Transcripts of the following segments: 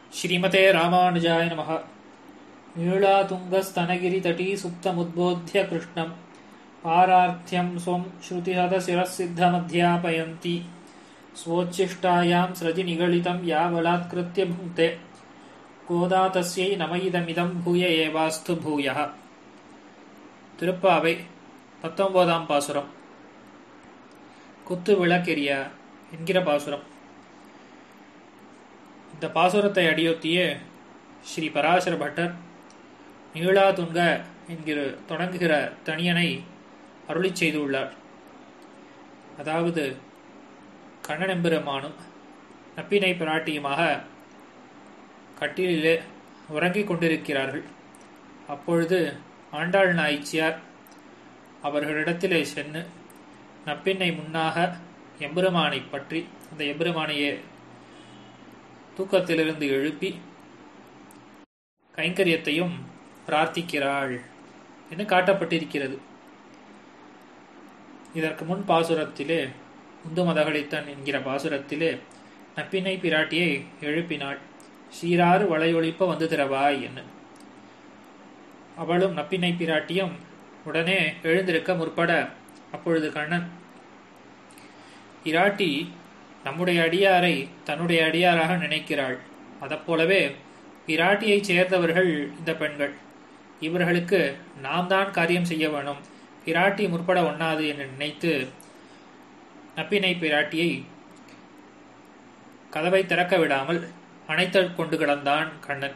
श्रीमते रामानुजाय नमः नीळातुङ्गस्तनगिरितटी सुप्तमुद्बोध्य कृष्णम् पारार्थ्यम् स्वम् श्रुतिहतशिरःसिद्धमध्यापयन्ती स्वोच्छिष्टायाम् स्रजि निगलितम् या बलात्कृत्य भुङ्क्ते கோதா தஸ்யை நம இதமிதம் பூய ஏவாஸ்து பூயः திருப்பாவை பத்தொன்பதாம் பாசுரம் குத்து விளக்கெரிய என்கிற பாசுரம் இந்த பாசுரத்தை அடியொத்திய ஸ்ரீ பராசர பட்டர் நீளாதுங்க என்கிற தொடங்குகிற தனியனை அருளி செய்துள்ளார் அதாவது கண்ணனெம்பெருமானும் நப்பினை பிராட்டியுமாக கட்டிலிலே உறங்கிக் கொண்டிருக்கிறார்கள் அப்பொழுது ஆண்டாள் நாய்ச்சியார் அவர்களிடத்திலே சென்று நப்பின்னை முன்னாக எம்பெருமானை பற்றி அந்த எம்பெருமானையே தூக்கத்திலிருந்து எழுப்பி கைங்கரியத்தையும் பிரார்த்திக்கிறாள் என்று காட்டப்பட்டிருக்கிறது இதற்கு முன் பாசுரத்திலே உந்து மதகளித்தன் என்கிற பாசுரத்திலே நப்பினை பிராட்டியை எழுப்பினாள் சீராறு வளையொழிப்ப வந்து திறவாய் என்ன அவளும் நப்பினை பிராட்டியும் உடனே எழுந்திருக்க முற்பட அப்பொழுது கண்ணன் பிராட்டி நம்முடைய அடியாரை தன்னுடைய அடியாராக நினைக்கிறாள் அதப்போலவே பிராட்டியைச் சேர்ந்தவர்கள் இந்த பெண்கள் இவர்களுக்கு நாம் தான் காரியம் செய்ய வேணும் பிராட்டி முற்பட ஒண்ணாது என்று நினைத்து நப்பினை பிராட்டியை கதவை திறக்க விடாமல் அணைத்து கொண்டு கிடந்தான் கண்ணன்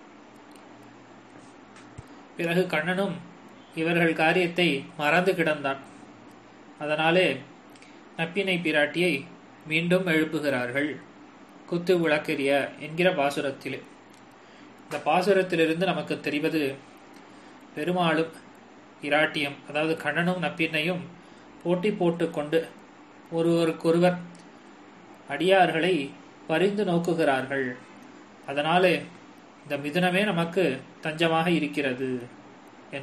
பிறகு கண்ணனும் இவர்கள் காரியத்தை மறந்து கிடந்தான் அதனாலே நப்பினை பிராட்டியை மீண்டும் எழுப்புகிறார்கள் குத்து விளக்கெரிய என்கிற பாசுரத்திலே இந்த பாசுரத்திலிருந்து நமக்கு தெரிவது பெருமாளும் இராட்டியம் அதாவது கண்ணனும் நப்பினையும் போட்டி போட்டு கொண்டு ஒருவருக்கொருவர் அடியார்களை பரிந்து நோக்குகிறார்கள் அதனாலே இந்த மிதுனமே நமக்கு தஞ்சமாக இருக்கிறது என்ன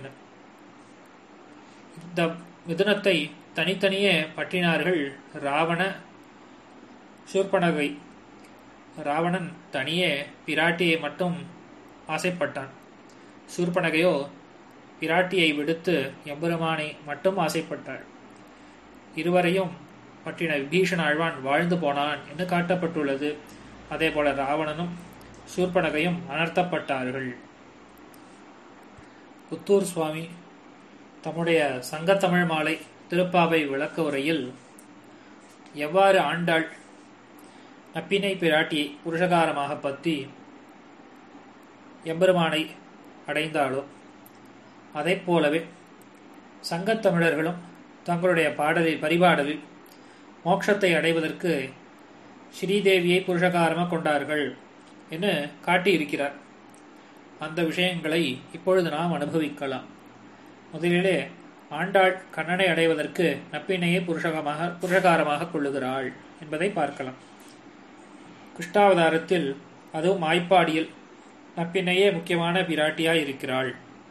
இந்த மிதுனத்தை தனித்தனியே பற்றினார்கள் ராவண சூர்பனகை ராவணன் தனியே பிராட்டியை மட்டும் ஆசைப்பட்டான் சூர்பனகையோ பிராட்டியை விடுத்து எம்பெருமானை மட்டும் ஆசைப்பட்டாள் இருவரையும் பற்றின விபீஷண ஆழ்வான் வாழ்ந்து போனான் என்று காட்டப்பட்டுள்ளது அதே போல ராவணனும் சூர்பனகையும் அனர்த்தப்பட்டார்கள் புத்தூர் சுவாமி தம்முடைய சங்கத்தமிழ் மாலை திருப்பாவை விளக்க உரையில் எவ்வாறு ஆண்டாள் நப்பினை பிராட்டியை புருஷகாரமாக பற்றி எம்பெருமானை அடைந்தாளோ அதை போலவே சங்கத்தமிழர்களும் தங்களுடைய பாடலில் பரிபாடலில் மோட்சத்தை அடைவதற்கு ஸ்ரீதேவியை புருஷகாரமாக கொண்டார்கள் என்று காட்டியிருக்கிறார் அந்த விஷயங்களை இப்பொழுது நாம் அனுபவிக்கலாம் முதலிலே ஆண்டாள் கண்ணனை அடைவதற்கு நப்பினையை புருஷகமாக புருஷகாரமாக கொள்ளுகிறாள் என்பதை பார்க்கலாம் கிருஷ்ணாவதாரத்தில் அதுவும் ஆய்ப்பாடியில் நப்பினையே முக்கியமான பிராட்டியாய் இருக்கிறாள்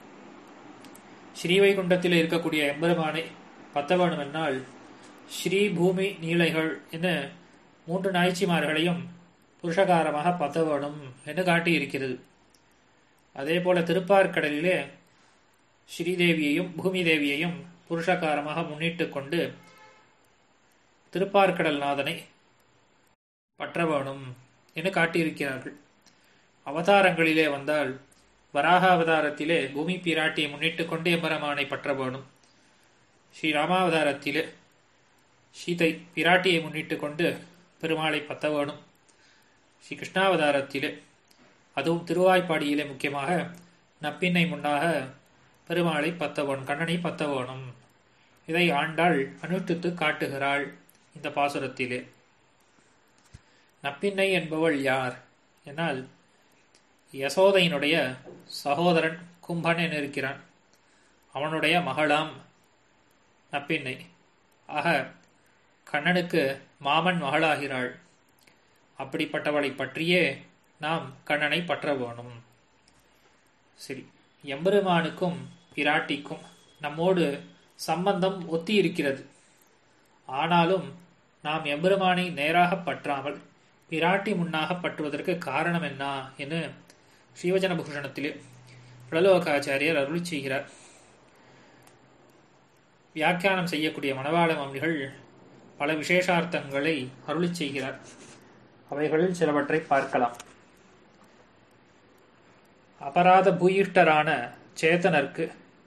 ஸ்ரீவைகுண்டத்தில் இருக்கக்கூடிய எம்பெருமானை பத்த வேண்டுமென்றால் ஸ்ரீ பூமி நீலைகள் என மூன்று நாய்ச்சிமார்களையும் புருஷகாரமாக பத்த வேணும் என்று காட்டியிருக்கிறது அதே போல திருப்பார்கடலிலே ஸ்ரீதேவியையும் பூமி தேவியையும் புருஷகாரமாக முன்னிட்டு கொண்டு திருப்பார்கடல் நாதனை பற்ற வேணும் என்று காட்டியிருக்கிறார்கள் அவதாரங்களிலே வந்தால் வராக அவதாரத்திலே பூமி பிராட்டியை முன்னிட்டு கொண்டு எம்பெருமானை பற்ற வேணும் ஸ்ரீ ராமாவதாரத்திலே சீதை பிராட்டியை முன்னிட்டு கொண்டு பெருமாளை பத்த வேணும் ஸ்ரீ கிருஷ்ணாவதாரத்திலே அதுவும் திருவாய்ப்பாடியிலே முக்கியமாக நப்பின்னை முன்னாக பெருமாளை பத்த வேணும் கண்ணனை பத்த வேணும் இதை ஆண்டாள் அனுஷ்டித்து காட்டுகிறாள் இந்த பாசுரத்திலே நப்பின்னை என்பவள் யார் என்னால் யசோதையினுடைய சகோதரன் கும்பன் என இருக்கிறான் அவனுடைய மகளாம் நப்பின்னை ஆக கண்ணனுக்கு மாமன் மகளாகிறாள் அப்படிப்பட்டவளை பற்றியே நாம் கண்ணனை பற்ற வேணும் சரி எம்பெருமானுக்கும் பிராட்டிக்கும் நம்மோடு சம்பந்தம் ஒத்தி இருக்கிறது ஆனாலும் நாம் எம்பெருமானை நேராக பற்றாமல் பிராட்டி முன்னாக பற்றுவதற்கு காரணம் என்ன என்று ஸ்ரீவஜன பூஷணத்திலே பிரலோகாச்சாரியர் அருளி செய்கிறார் வியாக்கியானம் செய்யக்கூடிய மணவாள மம்மிகள் பல விசேஷார்த்தங்களை அருளி செய்கிறார் அவைகளில் சிலவற்றை பார்க்கலாம் அபராத பூயிஷ்டரான சேத்தனர்க்கு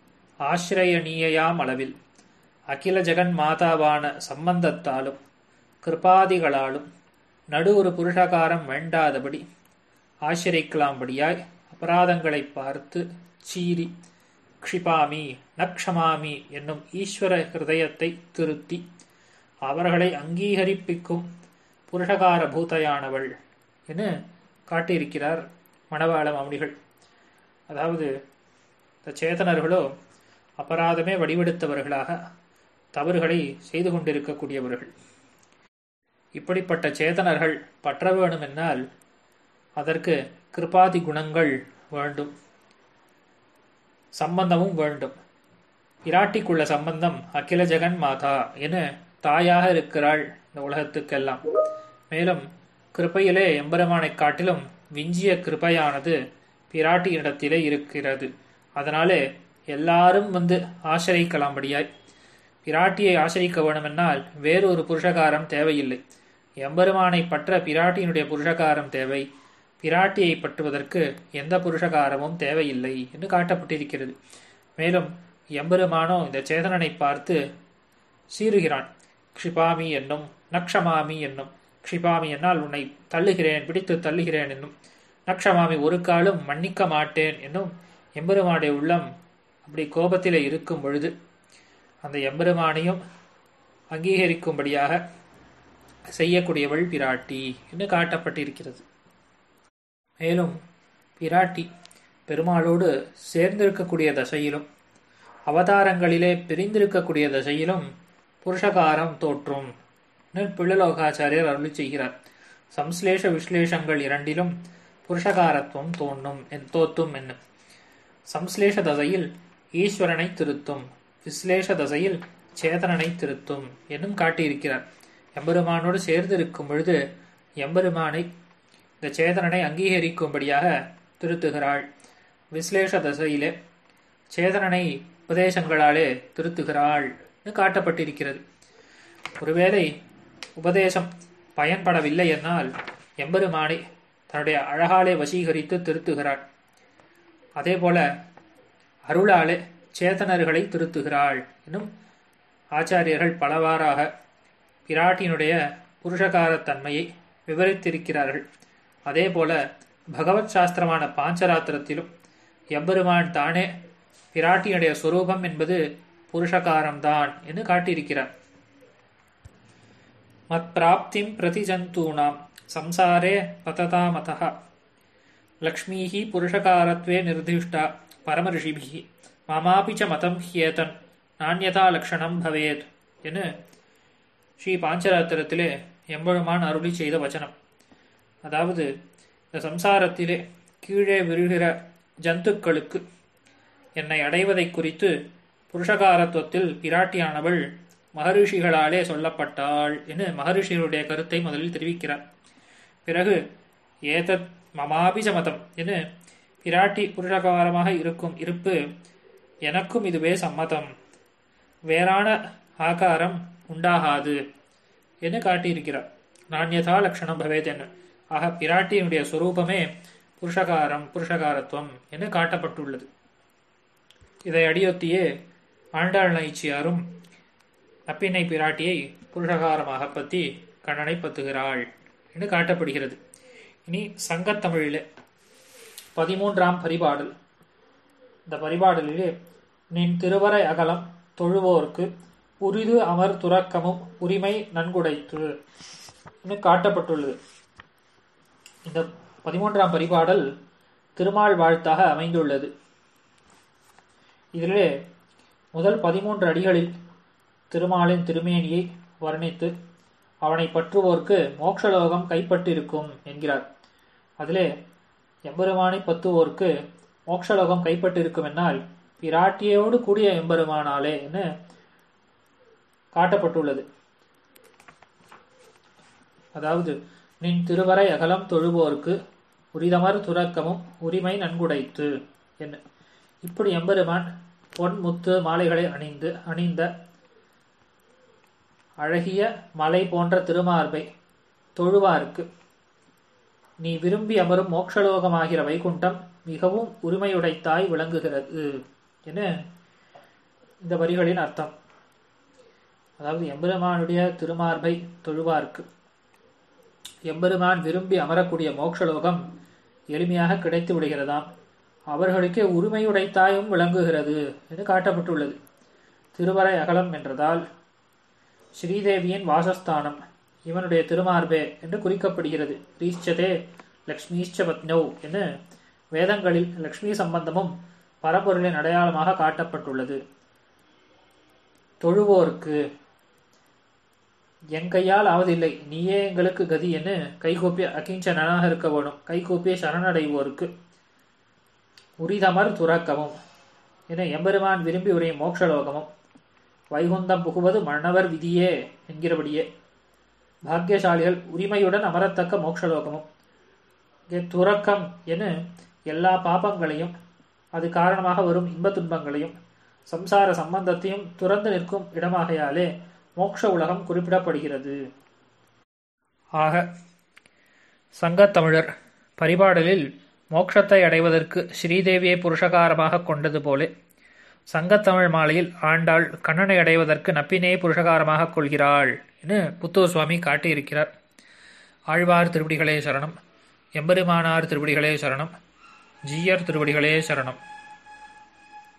ஆசிரயணீயாம் அளவில் அகில ஜெகன் மாதாவான சம்பந்தத்தாலும் கிருபாதிகளாலும் நடு ஒரு புருஷகாரம் வேண்டாதபடி ஆசிரிக்கலாம்படியாய் அபராதங்களை பார்த்து சீறி க்ஷிபாமி நக்ஷமாமி என்னும் ஈஸ்வர ஹிருதயத்தை திருத்தி அவர்களை அங்கீகரிப்பிக்கும் புருஷகார பூதையானவள் என காட்டியிருக்கிறார் மணவாள மௌனிகள் அதாவது இந்த சேதனர்களோ அபராதமே வடிவெடுத்தவர்களாக தவறுகளை செய்து கொண்டிருக்கக்கூடியவர்கள் இப்படிப்பட்ட சேதனர்கள் பற்ற வேணும் என்னால் அதற்கு கிருபாதி குணங்கள் வேண்டும் சம்பந்தமும் வேண்டும் இராட்டிக்குள்ள சம்பந்தம் அகில ஜெகன் மாதா என தாயாக இருக்கிறாள் இந்த உலகத்துக்கெல்லாம் மேலும் கிருப்பையிலே எம்பெருமானைக் காட்டிலும் விஞ்சிய கிருபையானது பிராட்டியிடத்திலே இருக்கிறது அதனாலே எல்லாரும் வந்து ஆசிரிக்கலாம்படியாய் பிராட்டியை ஆசிரிக்க வேணுமென்னால் வேறொரு புருஷகாரம் தேவையில்லை எம்பெருமானை பற்ற பிராட்டியினுடைய புருஷகாரம் தேவை பிராட்டியை பற்றுவதற்கு எந்த புருஷகாரமும் தேவையில்லை என்று காட்டப்பட்டிருக்கிறது மேலும் எம்பெருமானோ இந்த சேதனனை பார்த்து சீறுகிறான் க்ஷிபாமி என்னும் நக்ஷமாமி என்னும் க்ஷிபாமி என்னால் உன்னை தள்ளுகிறேன் பிடித்து தள்ளுகிறேன் என்னும் நக்ஷமாமி ஒரு காலும் மன்னிக்க மாட்டேன் என்னும் எம்பெருமானுடைய உள்ளம் அப்படி கோபத்திலே இருக்கும் பொழுது அந்த எம்பெருமானையும் அங்கீகரிக்கும்படியாக செய்யக்கூடியவள் பிராட்டி என்று காட்டப்பட்டிருக்கிறது மேலும் பிராட்டி பெருமாளோடு சேர்ந்திருக்கக்கூடிய தசையிலும் அவதாரங்களிலே பிரிந்திருக்கக்கூடிய தசையிலும் புருஷகாரம் தோற்றும் பிள்ளலோகாச்சாரியர் அருளி செய்கிறார் சம்ஸ்லேஷ விஸ்லேஷங்கள் இரண்டிலும் புருஷகாரத்துவம் தோன்றும் தோத்தும் என்ன சம்ஸ்லேஷ தசையில் ஈஸ்வரனை திருத்தும் விஸ்லேஷ தசையில் சேதனனை திருத்தும் என்னும் காட்டியிருக்கிறார் எம்பெருமானோடு சேர்ந்து இருக்கும் பொழுது எம்பெருமானை இந்த சேதனனை அங்கீகரிக்கும்படியாக திருத்துகிறாள் விஸ்லேஷ தசையிலே சேதனனை உபதேசங்களாலே திருத்துகிறாள் காட்டப்பட்டிருக்கிறது ஒருவேளை உபதேசம் பயன்படவில்லை என்னால் எம்பெருமானை தன்னுடைய அழகாலே வசீகரித்து திருத்துகிறாள் அதே போல அருளாலே சேத்தனர்களை திருத்துகிறாள் என்னும் ஆச்சாரியர்கள் பலவாறாக பிராட்டியினுடைய புருஷகாரத்தன்மையை விவரித்திருக்கிறார்கள் அதே போல பகவத் சாஸ்திரமான பாஞ்சராத்திரத்திலும் எம்பெருமான் தானே பிராட்டியுடைய சொரூபம் என்பது புருஷகாரம்தான் என்று காட்டியிருக்கிறார் மத் பிராப்திம் பிரதிஜந்தூனாம் சம்சாரே பததாமதः லக்ஷ்மீஹி புருஷகாரத்வே நிர்திஷ்டா பரமரிஷிபிஹி மமாபி ச மதம் ஹியேதன் நாண்யதா லக்ஷணம் பவேத் என ஸ்ரீ பாஞ்சராத்திரத்திலே எம்பெருமான் அருளி செய்த வச்சனம் அதாவது இந்த சம்சாரத்திலே கீழே விழுகிற ஜந்துக்களுக்கு என்னை அடைவதை குறித்து புருஷகாரத்துவத்தில் பிராட்டியானவள் மகரிஷிகளாலே சொல்லப்பட்டாள் என மகரிஷிகளுடைய கருத்தை முதலில் தெரிவிக்கிறார் பிறகு ஏதத் மமாபிஜ மதம் என பிராட்டி புருஷகாரமாக இருக்கும் இருப்பு எனக்கும் இதுவே சம்மதம் வேறான ஆகாரம் உண்டாகாது என்று காட்டியிருக்கிறார் நாண்யதா லட்சணம் பவேத் என்ன ஆக பிராட்டியினுடைய சொரூபமே புருஷகாரம் புருஷகாரத்துவம் என்று காட்டப்பட்டுள்ளது இதை அடியொத்தியே ஆண்டாள் நைச்சியாரும் நப்பினை பிராட்டியை புருஷகாரமாக பற்றி கண்ணனை பத்துகிறாள் என்று காட்டப்படுகிறது இனி சங்கத்தமிழிலே பதிமூன்றாம் பரிபாடல் இந்த பரிபாடலிலே நின் திருவரை அகலம் தொழுவோர்க்கு உரிது அமர் துறக்கமும் உரிமை நன்குடைத்து என்று காட்டப்பட்டுள்ளது இந்த பதிமூன்றாம் பரிபாடல் திருமால் வாழ்த்தாக அமைந்துள்ளது இதிலே முதல் பதிமூன்று அடிகளில் திருமாலின் திருமேனியை வர்ணித்து அவனை பற்றுவோர்க்கு மோட்சலோகம் கைப்பட்டிருக்கும் என்கிறார் அதிலே எம்பெருமானை பத்துவோர்க்கு மோட்சலோகம் கைப்பட்டிருக்கும் என்னால் பிராட்டியோடு கூடிய எம்பெருமானாலே என காட்டப்பட்டுள்ளது அதாவது நின் திருவரை அகலம் தொழுவோர்க்கு உரிதமர் துறக்கமும் உரிமை நன்குடைத்து என்ன இப்படி எம்பெருமான் பொன் முத்து மாலைகளை அணிந்து அணிந்த அழகிய மலை போன்ற திருமார்பை தொழுவார்க்கு நீ விரும்பி அமரும் மோட்சலோகமாகிற வைகுண்டம் மிகவும் உரிமையுடைத்தாய் விளங்குகிறது என இந்த வரிகளின் அர்த்தம் அதாவது எம்பெருமானுடைய திருமார்பை தொழுவார்க்கு எம்பெருமான் விரும்பி அமரக்கூடிய மோட்சலோகம் எளிமையாக கிடைத்து விடுகிறதாம் அவர்களுக்கே உரிமையுடைத்தாயும் விளங்குகிறது என்று காட்டப்பட்டுள்ளது திருவரை அகலம் என்றதால் ஸ்ரீதேவியின் வாசஸ்தானம் இவனுடைய திருமார்பே என்று குறிக்கப்படுகிறது ரீச்சதே லக்ஷ்மீஷ்ச பத்னௌ என்று வேதங்களில் லக்ஷ்மி சம்பந்தமும் பரம்பொருளின் அடையாளமாக காட்டப்பட்டுள்ளது தொழுவோருக்கு என் கையால் ஆவதில்லை நீயே எங்களுக்கு கதி என்று கைகூப்பிய அகிஞ்சனாக இருக்க வேணும் கைகூப்பிய சரணடைவோருக்கு உரிதமர் துறக்கமும் என எம்பெருமான் விரும்பி உரையும் மோட்சலோகமும் வைகுந்தம் புகுவது மன்னவர் விதியே என்கிறபடியே பாக்கியசாலிகள் உரிமையுடன் அமரத்தக்க மோட்சலோகமும் இங்கே துறக்கம் என எல்லா பாபங்களையும் அது காரணமாக வரும் இன்ப துன்பங்களையும் சம்சார சம்பந்தத்தையும் துறந்து நிற்கும் இடமாகையாலே மோட்ச உலகம் குறிப்பிடப்படுகிறது ஆக சங்கத்தமிழர் பரிபாடலில் மோட்சத்தை அடைவதற்கு ஸ்ரீதேவியை புருஷகாரமாக கொண்டது போலே சங்கத்தமிழ் மாலையில் ஆண்டாள் கண்ணனை அடைவதற்கு நப்பினையை புருஷகாரமாக கொள்கிறாள் என புத்தூர் சுவாமி காட்டியிருக்கிறார் ஆழ்வார் திருவடிகளே சரணம் எம்பெருமானார் திருவடிகளே சரணம் ஜீயர் திருவடிகளே சரணம்